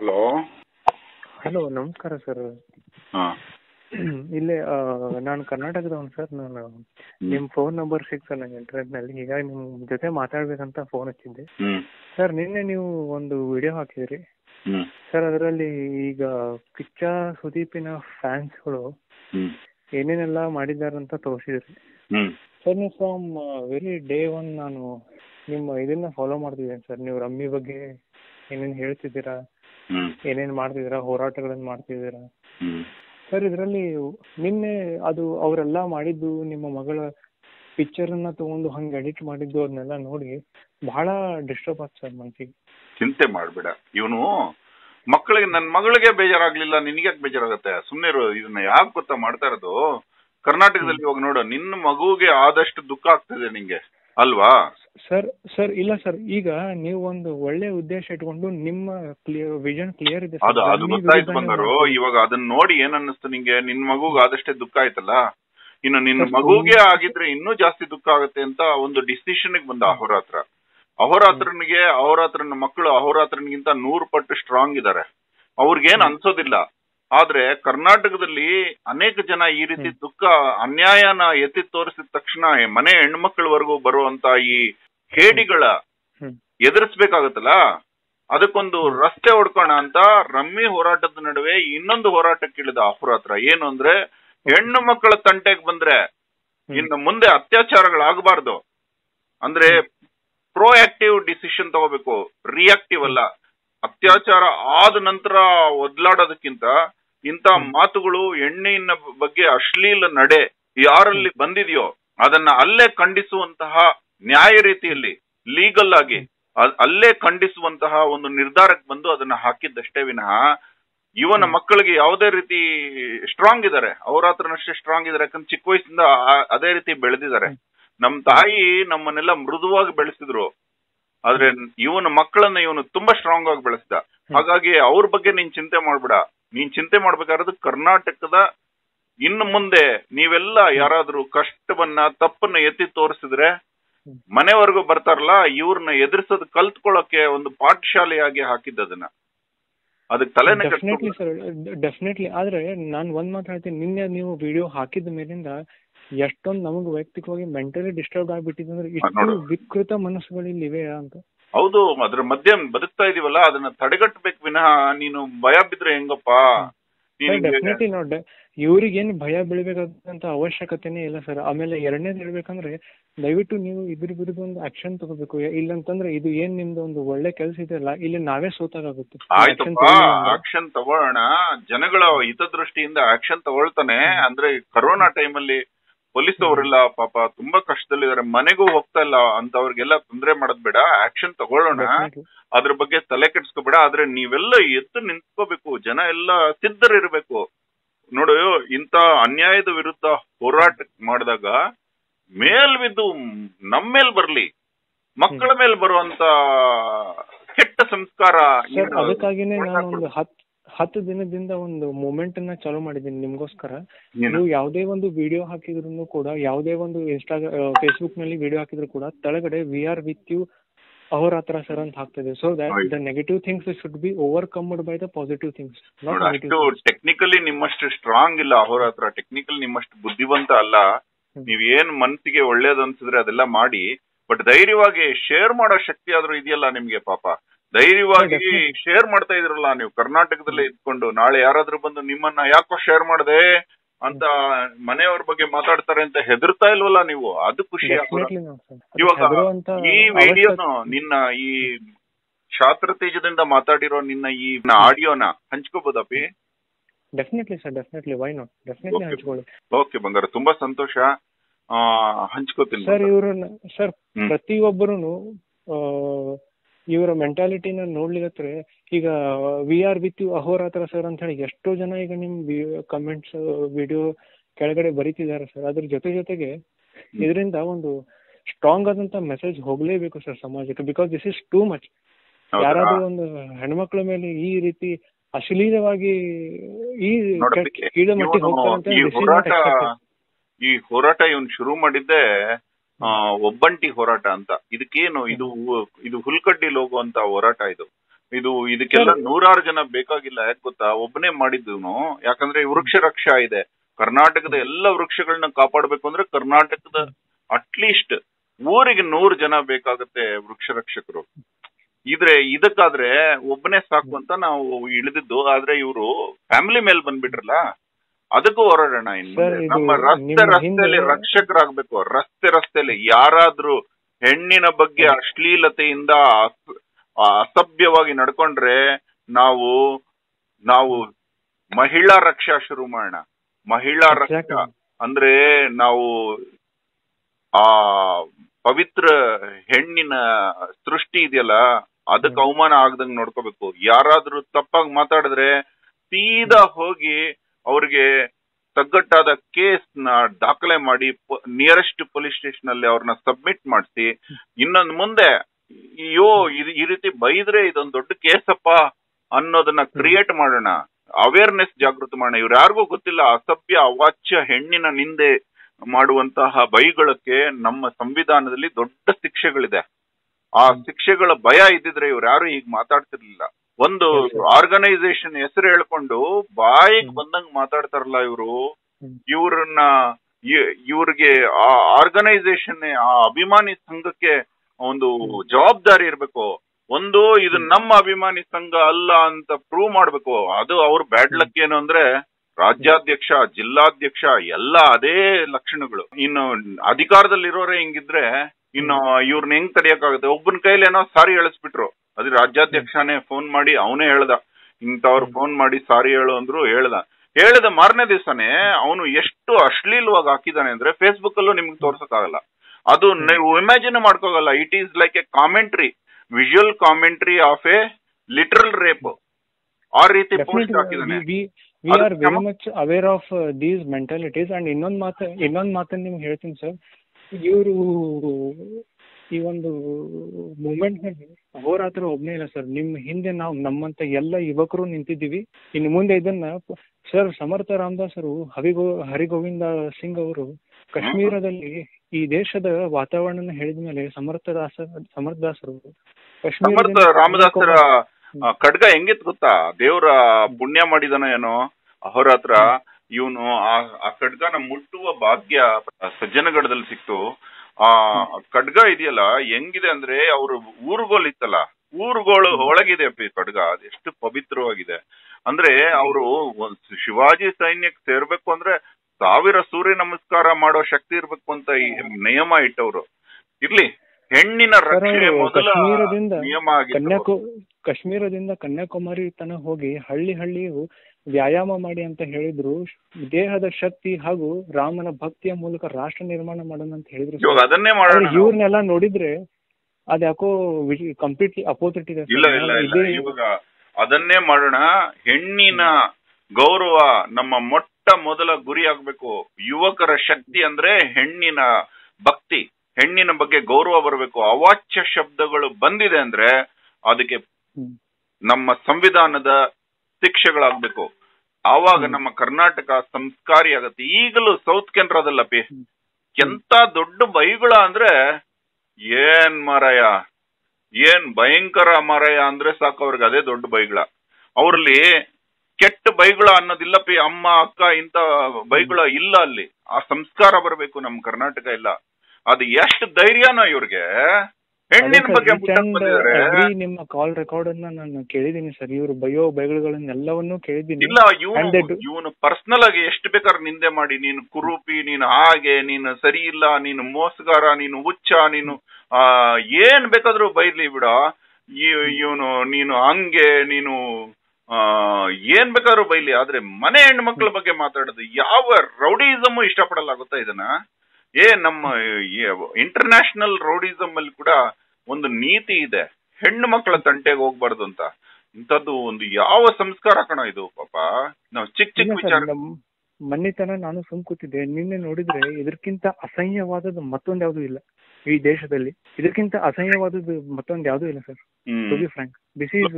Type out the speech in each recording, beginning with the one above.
Hello hello ನಮಸ್ಕಾರ sir ಹಾ ಇಲ್ಲೇ ಆ, ನಾನು ಕರ್ನಾಟಕದವನು ಸರ್ ನಾನು ನಿಮ್ಮ ಫೋನ್ ನಂಬರ್ ಸಿಕ್ತು ನನಗೆ ಇಂಟರ್ನೆಟ್ನಲ್ಲಿ ಹೀಗಾಗಿ ನಿಮ್ಮ ಜೊತೆ ಮಾತಾಡ್ಬೇಕಂತ ಫೋನ್ ಹಚ್ಚಿದ್ದೆ ಹ್ಮ್ ಸರ್ ನಿನ್ನೆ ನೀವು ಒಂದು ವಿಡಿಯೋ ಹಾಕಿದ್ರಿ ಹ್ಮ್ ಸರ್ ಅದರಲ್ಲಿ ಈಗ ಕಿಚ್ಚ ಸುದೀಪಿನ ಫ್ಯಾನ್ಸ್ಗಳು ಹ್ಮ್ ಏನೇನೆಲ್ಲ ಮಾಡಿದ್ದಾರೆ ಅಂತ ತೋರಿಸಿದ್ರಿ ಹ್ಮ್ ಸರ್ ನೀವು ಫ್ರಮ್ ವೆರಿ ಡೇ ಒನ್ ನಾನು ನಿಮ್ಮ ಇದನ್ನ ಫಾಲೋ ಮಾಡ್ತಿದ್ದೇನೆ ಸರ್ ನೀವು ರಮ್ಮಿ ಬಗ್ಗೆ ಏನೇನು ಹೇಳ್ತಿದ್ದೀರಾ ಹ್ಮ್ ಏನೇನು ಮಾಡ್ತಿದ್ದೀರಾ ಹೋರಾಟಗಳನ್ನು ಮಾಡ್ತಿದ್ದೀರಾ ಹ್ಮ್ ಸರ್ ಇದರಲ್ಲಿ ನಿನ್ನೆ ಅದು ಅವರೆಲ್ಲ ಮಾಡಿದ್ದು ನಿಮ್ಮ ಮಗಳ ಪಿಕ್ಚರನ್ನ ತಗೊಂಡು ಹಂಗೆ ಎಡಿಟ್ ಮಾಡಿದ್ದು ಅದನ್ನೆಲ್ಲ ನೋಡಿ ಬಹಳ ಡಿಸ್ಟರ್ಬ್ ಆಯ್ತು ಸರ್ ಮನ್ಸಿಗೆ ಚಿಂತೆ ಮಾಡ್ಬೇಡ ಇವನು ಮಕ್ಕಳಿಗೆ ನನ್ನ ಮಗಳಿಗೆ ಬೇಜಾರಾಗ್ಲಿಲ್ಲ ನಿನಗೆ ಯಾಕೆ ಬೇಜಾರಾಗತ್ತೆ ಸುಮ್ಮನೆ ಇರು ಇದನ್ನ ಯಾಕೆ ಗೊತ್ತಾ ಮಾಡ್ತಾ ಇರೋದು ಕರ್ನಾಟಕದಲ್ಲಿ ಇವಾಗ ನೋಡು ನಿನ್ನ ಮಗುಗೆ ಆದಷ್ಟು ದುಃಖ ಆಗ್ತಿದೆ ನಿಂಗೆ ಅಲ್ವಾ ಸರ್ ಸರ್ ಇಲ್ಲ ಸರ್ ಈಗ ನೀವು ಒಂದು ಒಳ್ಳೆ ಉದ್ದೇಶ ಇಟ್ಕೊಂಡು ನಿಮ್ಮ ಕ್ಲಿಯರ್ ವಿಷನ್ ಕ್ಲಿಯರ್ ಇದೆ ಅದು ಅದು ಗೊತ್ತಾಯ್ತು ಬಂದರು ಇವಾಗ ಅದನ್ನ ನೋಡಿ ಏನ್ ಅನ್ನಿಸ್ತು ನಿಂಗೆ ನಿನ್ ಮಗುಗೆ ಆದಷ್ಟೇ ದುಃಖ ಆಯ್ತಲ್ಲ ಇನ್ನು ನಿನ್ನ ಸರ್, ಮಗುಗೆ ಆಗಿದ್ರೆ ಇನ್ನೂ ಜಾಸ್ತಿ ದುಃಖ ಆಗುತ್ತೆ ಅಂತ ಒಂದು ಡಿಸಿಷನ್ ಬಂದ ಅಹೋರಾತ್ರ ಅಹೋರಾತ್ರನಿಗೆ ಅಹೋರಾತ್ರನ ಮಕ್ಕಳು ಅಹೋರಾತ್ರನಿಗಿಂತ ನೂರು ಪಟ್ಟು ಸ್ಟ್ರಾಂಗ್ ಇದ್ದಾರೆ ಅವ್ರಿಗೇನ್ ಅನ್ಸೋದಿಲ್ಲ ಆದ್ರೆ ಕರ್ನಾಟಕದಲ್ಲಿ ಅನೇಕ ಜನ ಈ ರೀತಿ ದುಃಖ ಅನ್ಯಾಯನ ಎತ್ತಿ ತೋರಿಸಿದ ತಕ್ಷಣ ಮನೆ ಹೆಣ್ಮಕ್ಳವರೆಗೂ ಬರುವಂತ ಈ ಹೇಡಿಗಳ ಹ್ಮ್ ಎದುರಿಸ್ಬೇಕಾಗತ್ತಲ್ಲ ಅದಕ್ಕೊಂದು ರಸ್ತೆ ಹೊಡ್ಕೋಣ ಅಂತ ರಮ್ಮಿ ಹೋರಾಟದ ನಡುವೆ ಇನ್ನೊಂದು ಹೋರಾಟಕ್ಕಿಳಿದ ಅಹೋರಾತ್ರ ಏನು ಅಂದ್ರೆ ಹೆಣ್ಣು ಮಕ್ಕಳ ತಂಟೆಗೆ ಬಂದ್ರೆ ಇನ್ನು ಮುಂದೆ ಅತ್ಯಾಚಾರಗಳಾಗಬಾರ್ದು ಅಂದ್ರೆ ಪ್ರೋ ಆಕ್ಟಿವ್ ಡಿಸಿಷನ್ ತಗೋಬೇಕು ರಿಯಾಕ್ಟಿವ್ ಅಲ್ಲ ಅತ್ಯಾಚಾರ ಆದ ನಂತರ ಒದ್ಲಾಡೋದಕ್ಕಿಂತ ಇಂಥ ಮಾತುಗಳು ಹೆಣ್ಣಿನ ಬಗ್ಗೆ ಅಶ್ಲೀಲ ನಡೆ ಯಾರಲ್ಲಿ ಬಂದಿದೆಯೋ ಅದನ್ನ ಅಲ್ಲೇ ಖಂಡಿಸುವಂತಹ ನ್ಯಾಯ ರೀತಿಯಲ್ಲಿ ಲೀಗಲ್ ಆಗಿ ಅ- ಅಲ್ಲೇ ಖಂಡಿಸುವಂತಹ ಒಂದು ನಿರ್ಧಾರಕ್ಕೆ ಬಂದು ಅದನ್ನ ಹಾಕಿದ್ದಷ್ಟೇ ವಿನಃ ಇವನ ಮಕ್ಕಳಿಗೆ ಯಾವುದೇ ರೀತಿ ಸ್ಟ್ರಾಂಗ್ ಇದ್ದಾರೆ ಅವ್ರ ಹತ್ರನಷ್ಟೇ ಸ್ಟ್ರಾಂಗ್ ಇದ್ದಾರೆ ಯಾಕಂದ್ರೆ ಚಿಕ್ಕ ವಯಸ್ಸಿಂದ ಆ- ಅದೇ ರೀತಿ ಬೆಳೆದಿದ್ದಾರೆ ನಮ್ ತಾಯಿ ನಮ್ಮನ್ನೆಲ್ಲ ಮೃದುವಾಗಿ ಬೆಳೆಸಿದ್ರು ಆದ್ರೆ ಇವನ ಮಕ್ಕಳನ್ನ ಇವನು ತುಂಬಾ ಸ್ಟ್ರಾಂಗ್ ಆಗಿ ಬೆಳೆಸಿದ ಹಾಗಾಗಿ ಅವ್ರ ಬಗ್ಗೆ ನೀನ್ ಚಿಂತೆ ಮಾಡ್ಬೇಡ ನೀನ್ ಚಿಂತೆ ಮಾಡ್ಬೇಕಾದ್ರೆ ಕರ್ನಾಟಕದ ಇನ್ನು ಮುಂದೆ ನೀವೆಲ್ಲ ಯಾರಾದ್ರೂ ಕಷ್ಟವನ್ನ ತಪ್ಪನ್ನ ಎತ್ತಿ ತೋರಿಸಿದ್ರೆ ಮನೆವರೆಗೂ ಬರ್ತಾರಲ್ಲ ಇವ್ರನ್ನ ಎದುರಿಸೋದು ಕಲ್ತ್ಕೊಳ್ಳೋಕೆ ಒಂದು ಪಾಠಶಾಲೆಯಾಗಿ ಹಾಕಿದ್ದದನ್ನ ಅದಕ್ಕೆ ತಲೆನೇ ಡೆಫಿನೆಟ್ಲಿ ಕಟ್ಸ್ಕೊಬೇಡ. ಸರ್ ಡೆಫಿನೆಟ್ಲಿ ಆದ್ರೆ ನಾನು ಒಂದ್ ಮಾತು ಹೇಳ್ತೀನಿ ನಿನ್ನೆ ನೀವು ವಿಡಿಯೋ ಹಾಕಿದ ಮೇಲಿಂದ ಎಷ್ಟೊಂದು ನಮಗೆ ವೈಯಕ್ತಿಕವಾಗಿ ಮೆಂಟಲಿ ಡಿಸ್ಟರ್ಬ್ ಆಗ್ಬಿಟ್ಟಿದೆ ಅಂದ್ರೆ ಇಷ್ಟು ನೋಡು. ವಿಕೃತ ಮನಸ್ಸುಗಳು ಇಲ್ಲಿ ಇವೆ ಅಂತ ಹೌದು ಅದ್ರ ಮಧ್ಯೆ ಬದುಕ್ತಾ ಇದೀವಲ್ಲ ಅದನ್ನ ತಡೆಗಟ್ಟಬೇಕು ವಿನಃ ನೀನು ಭಯ ಬಿದ್ರೆ ಹೆಂಗಪ್ಪ ನಿನಗೆ ಡೆಫಿನೆಟ್ಲಿ ನೋಡಿ ಇವ್ರಿಗೇನು ಭಯ ಬೀಳ್ಬೇಕಾದಂತ ಅವಶ್ಯಕತೆನೇ ಇಲ್ಲ ಸರ್ ಆಮೇಲೆ ಎರಡನೇದು ಹೇಳ್ಬೇಕಂದ್ರೆ ದಯವಿಟ್ಟು ನೀವು ಇದ್ರ ವಿರುದ್ಧ ಒಂದು ಆಕ್ಷನ್ ತಗೋಬೇಕು ಇಲ್ಲಂತಂದ್ರೆ ಇದು ಏನ್ ನಿಮ್ದು ಒಂದು ಒಳ್ಳೆ ಕೆಲಸ ಇದೆಯಲ್ಲ ಇಲ್ಲಿ ನಾವೇ ಸೋತಾಗುತ್ತೆ Action ಆಯ್ತಪ್ಪ ತಗೊಳ್ಳಿಲ್ಲ ಅಂದ್ರೆ. ಆಕ್ಷನ್ ತಗೊಳ್ಳೋಣ ಜನಗಳ ಹಿತದೃಷ್ಟಿಯಿಂದ ಆಕ್ಷನ್ ತಗೊಳ್ತಾನೆ ಅಂದ್ರೆ ಕರೋನಾ ಟೈಮಲ್ಲಿ ಪೊಲೀಸ್ ಅವರೆಲ್ಲ ಪಾಪ ತುಂಬಾ ಕಷ್ಟದಲ್ಲಿದ್ದಾರೆ ಮನೆಗೂ ಹೋಗ್ತಾ ಇಲ್ಲ ಅಂತವ್ರಿಗೆಲ್ಲ ತೊಂದರೆ ಮಾಡೋದ್ ಬೇಡ ಆಕ್ಷನ್ ತಗೊಳ್ಳೋಣ Definitely. ಅದ್ರ ಬಗ್ಗೆ ತಲೆ ಕೆಡ್ಸ್ಕೊಬೇಡ ಆದ್ರೆ ನೀವೆಲ್ಲ ಎದ್ದು ನಿಂತ್ಕೋಬೇಕು ಜನ ಎಲ್ಲ ಸಿದ್ಧರಿರ್ಬೇಕು ನೋಡು ಇಂತ ಅನ್ಯಾಯದ ವಿರುದ್ಧ ಹೋರಾಟ ಮಾಡಿದಾಗ ಮೇಲ್ ಬಿದ್ದು ನಮ್ಮೇಲ್ ಬರ್ಲಿ ಮಕ್ಕಳ ಮೇಲೆ ಬರುವಂತ ಕೆಟ್ಟ ಸಂಸ್ಕಾರ ಸರ್ ಏನು- ಅದಕ್ಕಾಗಿನೇ ನಾನು ಒಂದು ಹತ್ ಹತ್ತು ದಿನದಿಂದ ಒಂದು ಮೂಮೆಂಟ್ ಅನ್ನ ಚಾಲೂ ಮಾಡಿದ್ದೀನಿ ನಿಮ್ಗೋಸ್ಕರ ಏನು? ನೀವು ಯಾವುದೇ ಒಂದು ವಿಡಿಯೋ ಹಾಕಿದ್ರು ಕೂಡ ಯಾವುದೇ ಒಂದು ಇನ್ಸ್ಟಾಗ್ರಾ ಫೇಸ್ಬುಕ್ ನಲ್ಲಿ ವಿಡಿಯೋ ಹಾಕಿದ್ರು ಕೂಡ ತೆಳಗಡೆ we are with you Ahoratra sir ಅಂತ ಹಾಕ್ತಿದೆ ಸೊ ದಟ್ ಹೌದು. The negative things should be overcomed by the positive things not ನೋಡು, ನೆಗೆಟಿವ್ ಅಷ್ಟು ಟೆಕ್ನಿಕಲಿ ನಿಮ್ಮಷ್ಟು ಸ್ಟ್ರಾಂಗ್ ಇಲ್ಲ ಅವ್ರ ಹತ್ರ ಟೆಕ್ನಿಕಲ್ ನಿಮ್ಮಷ್ಟು ಬುದ್ಧಿವಂತ ಅಲ್ಲ ಹ್ಮ್. ನೀವ್ ಏನ್ ಮನ್ಸಿಗೆ ಒಳ್ಳೇದು ಅನ್ಸಿದ್ರೆ ಅದೆಲ್ಲ ಮಾಡಿ ಬಟ್ ಧೈರ್ಯವಾಗಿ ಶೇರ್ ಮಾಡೋ ಶಕ್ತಿ ಆದ್ರೂ ಇದೆಯಲ್ಲ ನಿಮ್ಗೆ ಪಾಪ ಧೈರ್ಯವಾಗಿ definitely. ಶೇರ್ ಮಾಡ್ತಾ ಇದ್ರಲ್ಲ ನೀವು ಕರ್ನಾಟಕದಲ್ಲೇ ಇದ್ಕೊಂಡು ನಾಳೆ ಯಾರಾದ್ರೂ ಬಂದು ನಿಮ್ಮನ್ನ ಯಾಕೋ ಶೇರ್ ಮಾಡದೆ ಅಂತ ಮನೆಯವ್ರ ಬಗ್ಗೆ ಮಾತಾಡ್ತಾರೆ ಅಂತ ಹೆದರ್ತಾ ಇಲ್ವಲ್ಲ ನೀವು ಅದು ಖುಷಿ ಆಗೋದು. ಡೆಫಿನೆಟ್ಲಿ ಇವಾಗ ಹೆದರುವಂತ ಈ ವಿಡಿಯೋನು ನಿನ್ನ ಈ ಶಾಸ್ತ್ರ ತೇಜದಿಂದ ಮಾತಾಡಿರೋ ನಿನ್ನ ಈ ಆಡಿಯೋನ ಹಂಚ್ಕೋಬೋದಪ್ಪಿ definitely sir definitely why not definitely Okay. ಹಂಚ್ಕೊಳ್ಳಿ ಓಕೆ ಬಂಗಾರ ತುಂಬಾ ಸಂತೋಷ ಆ, ಹಂಚ್ಕೋತೀನಿ ಸರ್ ಇವರು ಸರ್ ಹ್ಮ್. ಪ್ರತಿಯೊಬ್ಬರು ಇವರ ಮೆಂಟಾಲಿಟಿನ ನೋಡ್ಲಿಕ್ಕೆ ಈಗ we are with you Ahoratra sir ಅಂತ ಹೇಳಿ ಎಷ್ಟೋ ಜನ ಈಗ ನಿಮ್ ಕಮೆಂಟ್ಸ್ ವಿಡಿಯೋ ಕೆಳಗಡೆ ಬರೀತಿದ್ದಾರೆ ಸರ್ ಅದ್ರ ಜೊತೆ ಜೊತೆಗೆ ಇದರಿಂದ ಒಂದು ಸ್ಟ್ರಾಂಗ್ ಆದಂತ ಮೆಸೇಜ್ ಹೋಗ್ಲೇಬೇಕು ಸರ್ ಸಮಾಜಕ್ಕೆ because this is too much ಹೌದಾ? ಯಾರಾದ್ರೂ ಒಂದು ಹೆಣ್ಮಕ್ಳ ಮೇಲೆ ಈ ರೀತಿ ಅಶ್ಲೀಲವಾಗಿ ಈ ನೋಡಿ, ಕೆಟ್ಟ ಕೀಳು ಮಟ್ಟಿಗೆ ಇವ್ನು ಹೋಗ್ತಾರೆ ಅಂತ ಈ this is not ಹೋರಾಟ accepted. ಈ ಹೋರಾಟ ಇವನ್ ಶುರು ಮಾಡಿದ್ದೆ ಆ, ಒಬ್ಬಂಟಿ ಹೋರಾಟ ಅಂತ ಇದಕ್ಕೇನು ಇದು ಇದು ಹುಲ್ಕಡ್ಡಿ ಹೋಗುವಂತ ಹೋರಾಟ ಇದು ಇದು ಇದಕ್ಕೆಲ್ಲ ಸರ್. ನೂರಾರು ಜನ ಬೇಕಾಗಿಲ್ಲ ಯಾಕೆ ಗೊತ್ತಾ ಒಬ್ಬನೇ ಮಾಡಿದ್ನು ಯಾಕಂದ್ರೆ ಈ ವೃಕ್ಷ ರಕ್ಷಾ ಇದೆ ಕರ್ನಾಟಕದ ಎಲ್ಲ ವೃಕ್ಷಗಳನ್ನ ಕಾಪಾಡಬೇಕು ಅಂದ್ರೆ ಕರ್ನಾಟಕದ ಅಟ್ಲೀಸ್ಟ್ ಊರಿಗೆ ನೂರು ಜನ ಬೇಕಾಗುತ್ತೆ ವೃಕ್ಷ ರಕ್ಷಕರು ಇದ್ರೆ ಇದಕ್ಕಾದ್ರೆ ಒಬ್ಬನೇ ಸಾಕು ಅಂತ ನಾವು ಇಳಿದಿದ್ದು ಆದ್ರೆ ಇವರು ಫ್ಯಾಮಿಲಿ ಮೇಲೆ ಬಂದ್ಬಿಟ್ರಲ್ಲ ಅದಕ್ಕೂ ಹೊರಡೋಣ ಇನ್ನು ಸರ್, ಮುಂದೆ. ಇದು ನಮ್ಮ ರಸ್ತೆ ನಿಮ್ಮ ರಸ್ತೆಯಲ್ಲಿ ಹಿಂದೆ- ರಕ್ಷಕರಾಗ್ಬೇಕು ರಸ್ತೆ ರಸ್ತೆಯಲ್ಲಿ ಯಾರಾದ್ರೂ ಹೆಣ್ಣಿನ ಬಗ್ಗೆ ಅಶ್ಲೀಲತೆಯಿಂದ ಅಸ- ಆ, ಅಸಭ್ಯವಾಗಿ ನಡ್ಕೊಂಡ್ರೆ ನಾವು ನಾವು ಮಹಿಳಾ ರಕ್ಷಾ ಶುರು ಮಾಡೋಣ ಮಹಿಳಾ ರಕ್ಷಾ Exactly. ಅಂದ್ರೆ ನಾವು ಆ ಪವಿತ್ರ ಹೆಣ್ಣಿನ ಸೃಷ್ಟಿ ಇದೆಯಲ್ಲ ಅದಕ್ಕೆ ಅವಮಾನ ಆಗದಂಗ್ ನೋಡ್ಕೋಬೇಕು ಯಾರಾದ್ರೂ ತಪ್ಪಾಗಿ ಮಾತಾಡಿದ್ರೆ ಸೀದಾ ಹೋಗಿ ಅವ್ರಿಗೆ ತಗ್ಗಟ್ಟಾದ ಕೇಸ್ ನ ದಾಖಲೆ ಮಾಡಿ ನಿಯರೆಸ್ಟ್ ಪೊಲೀಸ್ ಸ್ಟೇಷನ್ ಅಲ್ಲಿ ಅವ್ರನ್ನ ಸಬ್ಮಿಟ್ ಮಾಡಿಸಿ ಇನ್ನೊಂದ್ ಮುಂದೆ ಅಯ್ಯೋ ಇದು- ಈ ರೀತಿ ಬೈದ್ರೆ ಇದೊಂದ್ ದೊಡ್ಡ ಕೇಸಪ್ಪ ಅನ್ನೋದನ್ನ ಕ್ರಿಯೇಟ್ ಮಾಡೋಣ ಅವೇರ್ನೆಸ್ ಜಾಗೃತಿ ಮಾಡೋಣ ಇವ್ರು ಯಾರಿಗೂ ಗೊತ್ತಿಲ್ಲ ಅಸಭ್ಯ ಅವಾಚ್ಯ ಹೆಣ್ಣಿನ ನಿಂದೆ ಮಾಡುವಂತಹ ಬೈಗಳಕ್ಕೆ ನಮ್ಮ ಸಂವಿಧಾನದಲ್ಲಿ ದೊಡ್ಡ ಶಿಕ್ಷೆಗಳಿದೆ ಆ ಶಿಕ್ಷೆಗಳ ಭಯ ಇದ್ದಿದ್ರೆ ಇವ್ರು ಯಾರು ಈಗ ಮಾತಾಡ್ತಿರ್ಲಿಲ್ಲ ಒಂದು Yes, sir. ಆರ್ಗನೈಸೇಷನ್ ಹೆಸರು ಹೇಳ್ಕೊಂಡು ಬಾಯಿಗೆ ಹ್ಮ್. ಬಂದಂಗ್ ಮಾತಾಡ್ತಾರಲ್ಲ ಇವರು ಹ್ಮ್. ಇವ್ರನ್ನ ಇ- ಇವ್ರಿಗೆ ಆ ಆರ್ಗನೈಸೇಷನ್ ಆ ಅಭಿಮಾನಿ ಸಂಘಕ್ಕೆ ಒಂದು ಜವಾಬ್ದಾರಿ ಇರ್ಬೇಕು ಒಂದು ಇದು ನಮ್ಮ ಅಭಿಮಾನಿ ಸಂಘ ಅಲ್ಲ ಅಂತ ಪ್ರೂವ್ ಮಾಡ್ಬೇಕು ಅದು ಅವ್ರ ಬ್ಯಾಡ್ ಲಕ್ ಏನು ಅಂದ್ರೆ ರಾಜ್ಯಾಧ್ಯಕ್ಷ ಜಿಲ್ಲಾಧ್ಯಕ್ಷ ಎಲ್ಲ ಅದೇ ಲಕ್ಷಣಗಳು ಇನ್ನು ಅಧಿಕಾರದಲ್ಲಿರೋರೇ ಹಿಂಗಿದ್ರೆ ಇನ್ನು ಇವ್ರನ್ನ ಹೆಂಗ್ ತಡೆಯಕ್ಕಾಗುತ್ತೆ ಒಬ್ಬನ ಕೈಲಿ ಏನೋ ಸಾರಿ ಹೇಳಿಸ್ಬಿಟ್ರು ಅದು ರಾಜ್ಯಾಧ್ಯಕ್ಷನೇ ಫೋನ್ ಮಾಡಿ ಅವನೇ ಹೇಳ್ದ ಇಂಥವ್ರು ಫೋನ್ ಮಾಡಿ ಸಾರಿ ಹೇಳು ಅಂದ್ರು ಹೇಳ್ದ ಹೇಳಿದ ಮಾರನೇ ದಿವಸನೇ ಅವನು ಎಷ್ಟು ಅಶ್ಲೀಲವಾಗಿ ಹಾಕಿದಾನೆ ಅಂದ್ರೆ ಫೇಸ್ಬುಕ್ ಅಲ್ಲೂ ನಿಮ್ಗೆ ತೋರ್ಸಕ್ಕಾಗಲ್ಲ ಅದು ನೀವು ಇಮ್ಯಾಜಿನ್ ಮಾಡ್ಕೋಗಲ್ಲ it is like a commentary visual commentary of a literal rape ಆ ರೀತಿ ಪೋಸ್ಟ್ ಹಾಕಿದಾನೆ ವಿ ವಿ ಆರ್ ಅದಕ್ಕೆ ವೆರಿ ನಮ್ಮ- much aware of these mentalities and ಇನ್ನೊಂದ್ ಮಾತು ಇನ್ನೊಂದ್ ಮಾತನ್ನ ನಿಮ್ಗೆ ಹೇಳ್ತೀನಿ ಸರ್ ಇವರು ಈ ಒಂದು ಮೂಮೆಂಟ್ ನಲ್ಲಿ ಹೋರಾತ್ರ ಒಬ್ನೇ ಇಲ್ಲ ಸರ್ ನಿಮ್ ಹಿಂದೆ ನಾವು ನಮ್ಮಂತ ಎಲ್ಲ ಯುವಕರು ನಿಂತಿದ್ದೀವಿ ಇನ್ನು ಮುಂದೆ ಇದನ್ನ ಸರ್ ಸಮರ್ಥ ರಾಮದಾಸರು ಹರಿಗೋ ಹರಿಗೋವಿಂದ ಸಿಂಗ್ ಅವರು ಕಾಶ್ಮೀರದಲ್ಲಿ ಈ ದೇಶದ ವಾತಾವರಣ ಹೇಳಿದ ಮೇಲೆ ಸಮರ್ಥ ದಾಸ ಸಮರ್ಥ ದಾಸರು ಸಮರ್ಥ ಕಾಶ್ಮೀರದಿಂದ ರಾಮದಾಸರ ಆ, ಖಡ್ಗ ಹೆಂಗಿತ್ ಗೊತ್ತಾ ದೇವ್ರ ಪುಣ್ಯ ಮಾಡಿದನ ಏನೋ ಅಹೋರಾತ್ರ ಇವನು ಆ ಆ ಖಡ್ಗನ ಮುಟ್ಟುವ ಭಾಗ್ಯ ಸಜ್ಜನಗಢದಲ್ಲಿ ಸಿಕ್ತು ಆ ಖಡ್ಗ ಇದೆಯಲ್ಲ ಹೆಂಗಿದೆ ಅಂದ್ರೆ ಅವ್ರ ಊರುಗೋಲ್ ಇತ್ತಲ್ಲ ಊರುಗೋಳು ಒಳಗಿದೆ ಅಪ್ಪಿ ಖಡ್ಗ ಅದೆಷ್ಟು ಪವಿತ್ರವಾಗಿದೆ ಅಂದ್ರೆ ಅವರು ಶಿವಾಜಿ ಸೈನ್ಯಕ್ಕೆ ಸೇರ್ಬೇಕು ಅಂದ್ರೆ ಸಾವಿರ ಸೂರ್ಯ ನಮಸ್ಕಾರ ಮಾಡೋ ಶಕ್ತಿ ಇರ್ಬೇಕು ಅಂತ ಈ ನಿಯಮ ಇಟ್ಟವ್ರು ಇರ್ಲಿ ಹೆಣ್ಣಿನ ಸರ್, ರಕ್ಷಣೆ ಅವ್ರು ಮೊದಲ ಕಾಶ್ಮೀರದಿಂದ ನಿಯಮ ಆಗಿತ್ತು ಕನ್ಯಾಕು ಕಾಶ್ಮೀರದಿಂದ ಕನ್ಯಾಕುಮಾರಿ ತನಕ ಹೋಗಿ ಹಳ್ಳಿ ಹಳ್ಳಿಯು ವ್ಯಾಯಾಮ ಮಾಡಿ ಅಂತ ಹೇಳಿದ್ರು ದೇಹದ ಶಕ್ತಿ ಹಾಗೂ ರಾಮನ ಭಕ್ತಿಯ ಮೂಲಕ ರಾಷ್ಟ್ರ ನಿರ್ಮಾಣ ಮಾಡೋಣ ಅಂತ ಹೇಳಿದ್ರು ಇವಾಗ ಅದನ್ನೇ ಮಾಡೋಣ ನಾವು. ಇವ್ರನ್ನೆಲ್ಲ ನೋಡಿದ್ರೆ ಅದ್ಯಾಕೋ ಕಂಪ್ಲೀಟ್ಲಿ ಅಪೋಸಿಟ್ ಇದೆ sir. ಇಲ್ಲ ಇಲ್ಲ ಇಲ್ಲ ಇದೇ- ಇವಾಗ ಅದನ್ನೇ ಮಾಡೋಣ ಹೆಣ್ಣಿನ ಗೌರವ ನಮ್ಮ ಮೊಟ್ಟ ಮೊದಲ ಗುರಿ ಆಗ್ಬೇಕು ಯುವಕರ ಶಕ್ತಿ ಅಂದ್ರೆ ಹೆಣ್ಣಿನ ಭಕ್ತಿ ಹೆಣ್ಣಿನ ಬಗ್ಗೆ ಗೌರವ ಬರಬೇಕು ಅವಾಚ್ಯ ಶಬ್ದಗಳು ಬಂದಿದೆ ಅಂದ್ರೆ ಅದಕ್ಕೆ ಹ್ಮ್. ನಮ್ಮ ಸಂವಿಧಾನದ ಶಿಕ್ಷೆಗಳಾಗ್ಬೇಕು ಆವಾಗ ನಮ್ಮ ಕರ್ನಾಟಕ ಸಂಸ್ಕಾರಿ ಆಗತ್ತೆ ಈಗಲೂ ಸೌತ್ ಕೆನರಾದಲ್ಲ ಪಿ ಹ್ಮ್. ಎಂತ ದೊಡ್ಡ ಬೈಗುಳ ಅಂದ್ರೆ ಏನ್ ಮಾರಾಯ ಏನ್ ಭಯಂಕರ ಮಾರಾಯ ಅಂದ್ರೆ ಸಾಕು ಅವ್ರಿಗೆ ಅದೇ ದೊಡ್ಡ ಬೈಗುಳ ಅವ್ರಲ್ಲಿ ಕೆಟ್ಟ ಬೈಗುಳ ಅನ್ನೋದಿಲ್ಲಪ್ಪಿ ಅಮ್ಮ ಅಕ್ಕ ಇಂತ ಬೈಗುಳ ಇಲ್ಲ ಅಲ್ಲಿ ಆ ಸಂಸ್ಕಾರ ಬರಬೇಕು ನಮ್ ಕರ್ನಾಟಕ ಇಲ್ಲ ಅದು ಎಷ್ಟು ಧೈರ್ಯನೋ ಇವ್ರಿಗೆ ಹೆಣ್ಣಿನ ಬಗ್ಗೆ ಮುಟ್ಟಕ್ ಬಂದಿದ್ದಾರೆ ಎವ್ರಿ ನಿಮ್ಮ ಕಾಲ್ ರೆಕಾರ್ಡ್ ಅನ್ನ ನಾನು ಕೇಳಿದ್ದೀನಿ ಸರ್ ಇವರು ಬಯೋ ಬೈಗಳನ್ನೆಲ್ಲವನ್ನೂ ಕೇಳಿದ್ದೀನಿ ಇಲ್ಲ ಇವನು And they do- ಇವನು ಪರ್ಸನಲ್ ಆಗಿ ಎಷ್ಟು ಬೇಕಾದ್ರೆ ನಿಂದೆ ಮಾಡಿ ನೀನು ಕುರೂಪಿ ನೀನು ಹಾಗೆ ನೀನು ಸರಿ ಇಲ್ಲ ನೀನು ಮೋಸಗಾರ ನೀನು ಹುಚ್ಚ ನೀನು ಆ ಏನ್ ಬೇಕಾದ್ರೂ ಬೈರ್ಲಿ ಬಿಡ ಇವನು ನೀನು ಹಂಗೆ ನೀನು ಆ ಏನ್ ಬೇಕಾದ್ರೂ ಬೈಲಿ ಆದ್ರೆ ಮನೆ ಹೆಣ್ಮಕ್ಳ ಬಗ್ಗೆ ಮಾತಾಡೋದು ಯಾವ ರೌಡಿಸಮ್ ಇಷ್ಟಪಡಲ್ಲ ಗೊತ್ತಾ ಇದನ್ನ ಏ ನಮ್ಮ ಇಂಟರ್ನ್ಯಾಷನಲ್ ರೌಡಿಸಮ್ ಅಲ್ಲಿ ಕೂಡ ಒಂದು ನೀತಿ ಇದೆ ಹೆಣ್ಣು ಮಕ್ಕಳ ತಂಟೆಗೆ ಹೋಗ್ಬಾರ್ದು ಅಂತ ಇಂಥದ್ದು ಒಂದು ಯಾವ ಸಂಸ್ಕಾರ ಕಣ ಇದು ಪಾಪ ನಾವು ಚಿಕ್ಕ ಚಿಕ್ಕ ಇಲ್ಲ ವಿಚಾರ ಸರ್ ನಮ್ ಮೊನ್ನೆ ತನ ನಾನು ಸುಮ್ ಕೂತಿದ್ದೆ ನಿನ್ನೆ ನೋಡಿದ್ರೆ ಇದಕ್ಕಿಂತ ಅಸಹ್ಯವಾದದ್ದು ಮತ್ತೊಂದು ಯಾವ್ದು ಇಲ್ಲ ಈ ದೇಶದಲ್ಲಿ ಇದಕ್ಕಿಂತ ಅಸಹ್ಯವಾದದ್ದು ಮತ್ತೊಂದು ಯಾವ್ದು ಇಲ್ಲ sir hmm. To be frank this is